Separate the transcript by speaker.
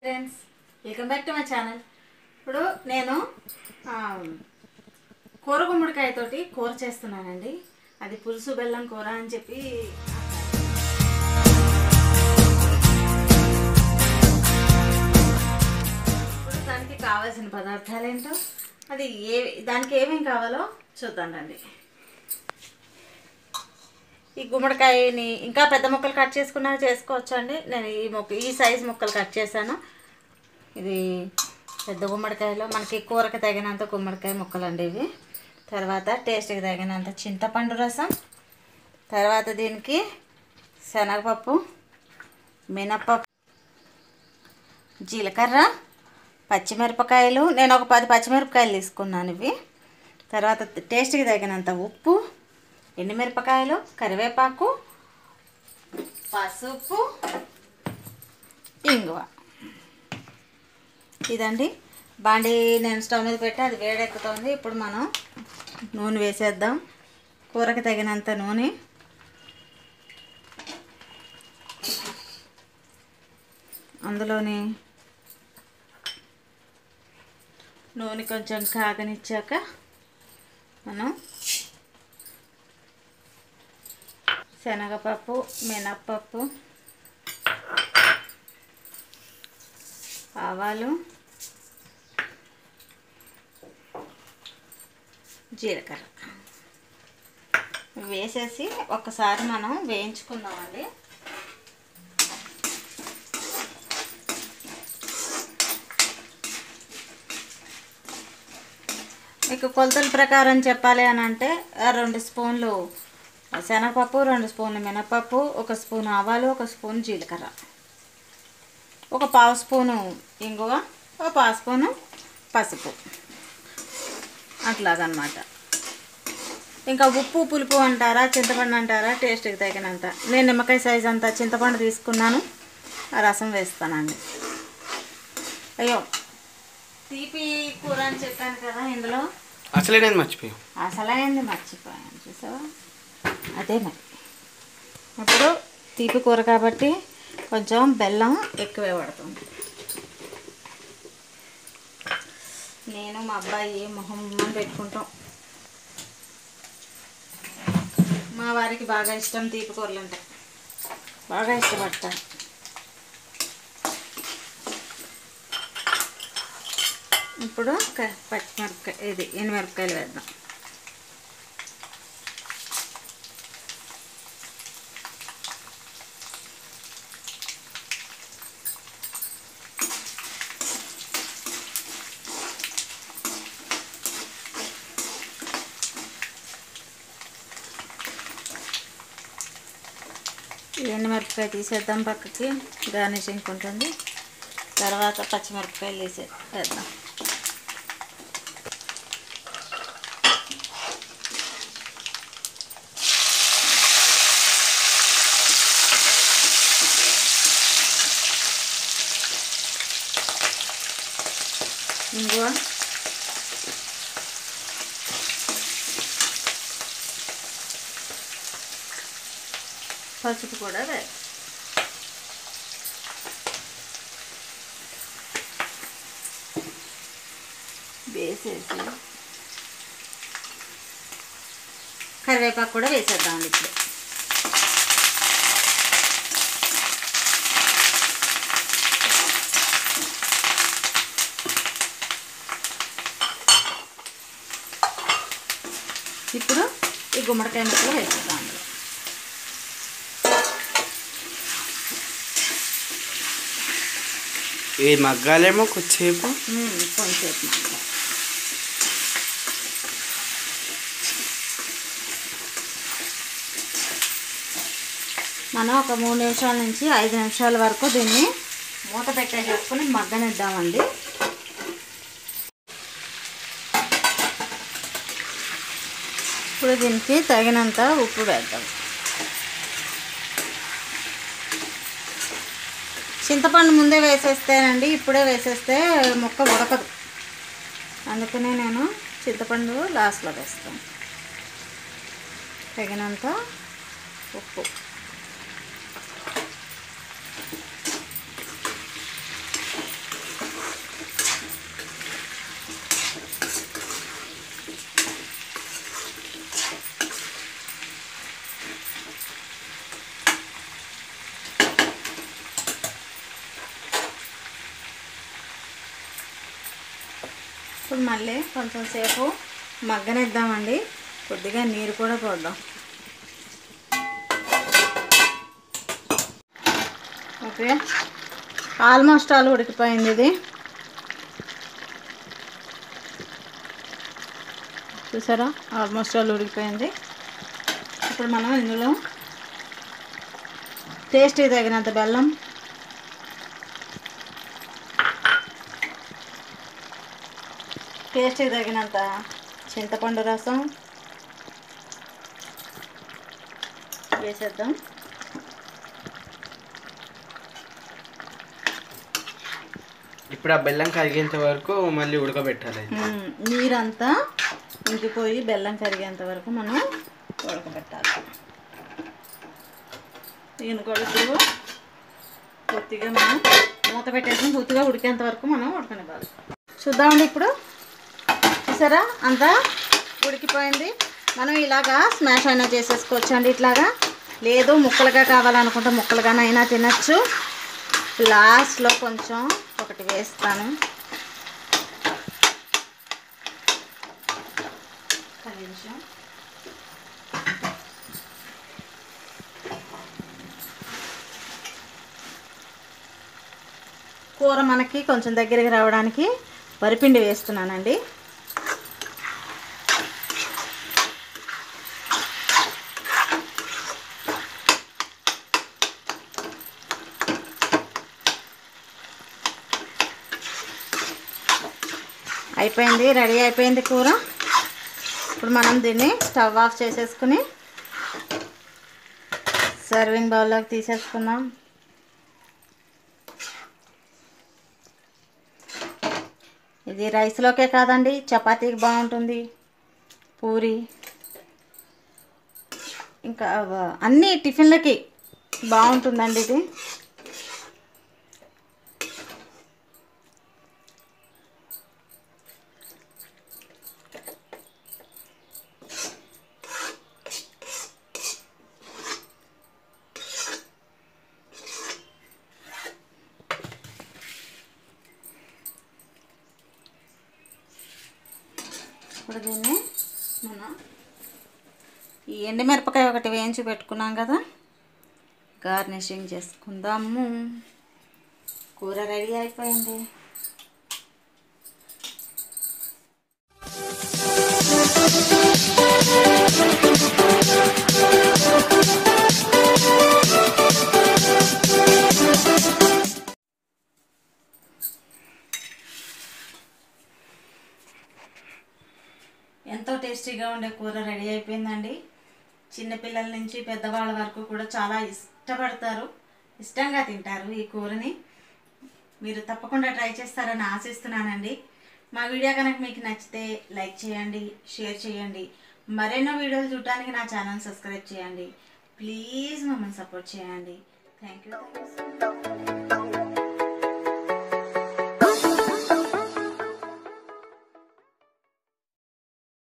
Speaker 1: Friends welcome back to my channel ఇప్పుడు నేను ఆ, కూర గుమ్మడికాయతోటి కూర చేస్తున్నానండి అది పులుసు బెల్లం కూర అని చెప్పి ఇప్పుడు దానికి కావాల్సిన పదార్థాలు ఏంటో అది ఏ దానికి ఏమేమి కావాలో చూద్దాం రండి ఈ గుమ్మడికాయని ఇంకా పెద్ద ముక్కలు కట్ చేసుకున్నా చేసుకోవచ్చు అండి నేను ఈ మొక్క ఈ సైజ్ ముక్కలు కట్ చేశాను ఇది పెద్ద గుమ్మడికాయలో మనకి కూరకి తగినంత గుమ్మడికాయ ముక్కలు అండి ఇవి తర్వాత టేస్ట్కి తగినంత చింతపండు రసం తర్వాత దీనికి శనగపప్పు మినప్పప్పు జీలకర్ర పచ్చిమిరపకాయలు నేను ఒక పది పచ్చిమిరపకాయలు తీసుకున్నాను ఇవి తర్వాత టేస్ట్కి తగినంత ఉప్పు ఎండుమిరపకాయలు కరివేపాకు పసుపు ఇంగువ ఇదండి బాండి నేను స్టవ్ మీద పెట్టి అది వేడెక్కుతుంది ఇప్పుడు మనం నూనె వేసేద్దాం కూరకి తగినంత నూనె అందులోని నూనె కొంచెం కాగనిచ్చాక మనం శనగపప్పు మినప్పప్పు ఆవాలు జీలకర్ర వేసేసి ఒక్కసారి మనం వేయించుకుందామండి మీకు కొలతల ప్రకారం చెప్పాలి అని అంటే ఆ రెండు స్పూన్లు శనగపప్పు రెండు స్పూన్లు మినపప్పు ఒక స్పూన్ ఆవాలు ఒక స్పూన్ జీలకర్ర ఒక పావు స్పూను ఇంగువ ఒక పావు స్పూను పసుపు అట్లాగనమాట ఇంకా ఉప్పు పులుపు అంటారా చింతపండు అంటారా టేస్ట్కి తగినంత నేను నిమ్మకాయ సైజ్ అంతా చింతపండు తీసుకున్నాను ఆ రసం వేస్తానండి అయ్యో తీపి కూర అని చెప్పాను కదా ఇందులో
Speaker 2: అసలే నేను మర్చిపోయాం
Speaker 1: అసలైంది మర్చిపోయాను చూసావా అదే మరి ఇప్పుడు తీపి కూర కాబట్టి కొంచెం బెల్లం ఎక్కువే పడుతుంది నేను మా అబ్బాయి మొహం మొహం పెట్టుకుంటాం మా వారికి బాగా ఇష్టం తీపి కూరలు అంటే బాగా ఇష్టపడతారు ఇప్పుడు క- పచ్చిమిరపకాయ ఇది ఎనిమిరపకాయలు వేద్దాం ఈ ఎండుమిరపకాయ తీసేద్దాం పక్కకి గార్నిషింగ్ ఉంటుంది తర్వాత పచ్చిమిరపకాయలు వేసే వేద్దాం ఇంగువ పసుపు కూడా వే వేసేసి కరివేపాకు కూడా వేసేద్దాం ఇప్పుడు ఇప్పుడు ఈ గుమ్మడికాయ ముక్కలు వేసేద్దాం అందులో
Speaker 2: ఈ మగ్గాలేమో కొద్దిసేపు
Speaker 1: ఉమ్, కొంచెంసేపు మాత్రం మనం ఒక మూడు నిమిషాల నుంచి ఐదు నిమిషాల వరకు దీన్ని మూత పెట్టేసేసుకుని మగ్గనిద్దామండి ఇప్పుడు దీనికి తగినంత ఉప్పు వేద్దాం చింతపండు ముందే వేసేస్తేనండి ఇప్పుడే వేసేస్తే ముక్క ఉడకదు అందుకనే నేను చింతపండు లాస్ట్లో వేస్తాను తగినంత ఉప్పు ఇప్పుడు మళ్ళీ కొంచెం సేపు మగ్గనిద్దామండి కొద్దిగా నీరు కూడా పోద్దాం ఓకే ఆల్మోస్ట్ ఆల్ ఉడికిపోయింది ఇది చూసారా ఆల్మోస్ట్ ఆల్ ఉడికిపోయింది ఇప్పుడు మనం ఇందులో టేస్ట్కి తగినంత బెల్లం టేస్ట్కి తగినంత చింతపండు రసం వేసేద్దాం
Speaker 2: ఇప్పుడు ఆ బెల్లం కరిగేంత వరకు మళ్ళీ ఉడకబెట్టాలి
Speaker 1: మ్మ్. నీరంతా ఇంకిపోయి బెల్లం కరిగేంత వరకు మనం ఉడకబెట్టాలి దీని కూడా ఇప్పుడు పూర్తిగా మనం మూత పెట్టేసి పూర్తిగా ఉడికేంత వరకు మనం ఉడకనివ్వాలి చూద్దామండి ఇప్పుడు చూసారా అంతా ఉడికిపోయింది మనం ఇలాగా స్మాష్ అయినా చేసేసుకోవచ్చు అండి ఇట్లాగా లేదు ముక్కలుగా కావాలనుకుంటే ముక్కలుగానైనా తినచ్చు లాస్ట్లో కొంచెం ఒకటి వేస్తాను ఒక్క నిమిషం కూర మనకి కొంచెం దగ్గరికి రావడానికి వరిపిండి వేస్తున్నానండి అయిపోయింది రెడీ అయిపోయింది కూర ఇప్పుడు మనం దీన్ని స్టవ్ ఆఫ్ చేసేసుకుని సర్వింగ్ బౌల్లోకి తీసేసుకుందాం ఇది రైస్లోకే కాదండి చపాతీకి బాగుంటుంది పూరి ఇంకా వ- అన్ని టిఫిన్లకి బాగుంటుందండి ఇది ఇప్పుడు దీన్ని మనం ఈ ఎండుమిరపకాయ ఒకటి వేయించి పెట్టుకున్నాం కదా గార్నిషింగ్ చేసుకుందాము కూర రెడీ అయిపోయింది ఎంతో టేస్టీగా ఉండే కూర రెడీ అయిపోయిందండి చిన్నపిల్లల నుంచి పెద్దవాళ్ళ వరకు కూడా చాలా ఇష్టపడతారు ఇష్టంగా తింటారు ఈ కూరని మీరు తప్పకుండా ట్రై చేస్తారని ఆశిస్తున్నానండి మా వీడియో కనుక మీకు నచ్చితే లైక్ చేయండి షేర్ చేయండి మరెన్నో వీడియోలు చూడడానికి నా ఛానల్ సబ్స్క్రైబ్ చేయండి ప్లీజ్ మమ్మల్ని సపోర్ట్ చేయండి థ్యాంక్ యూ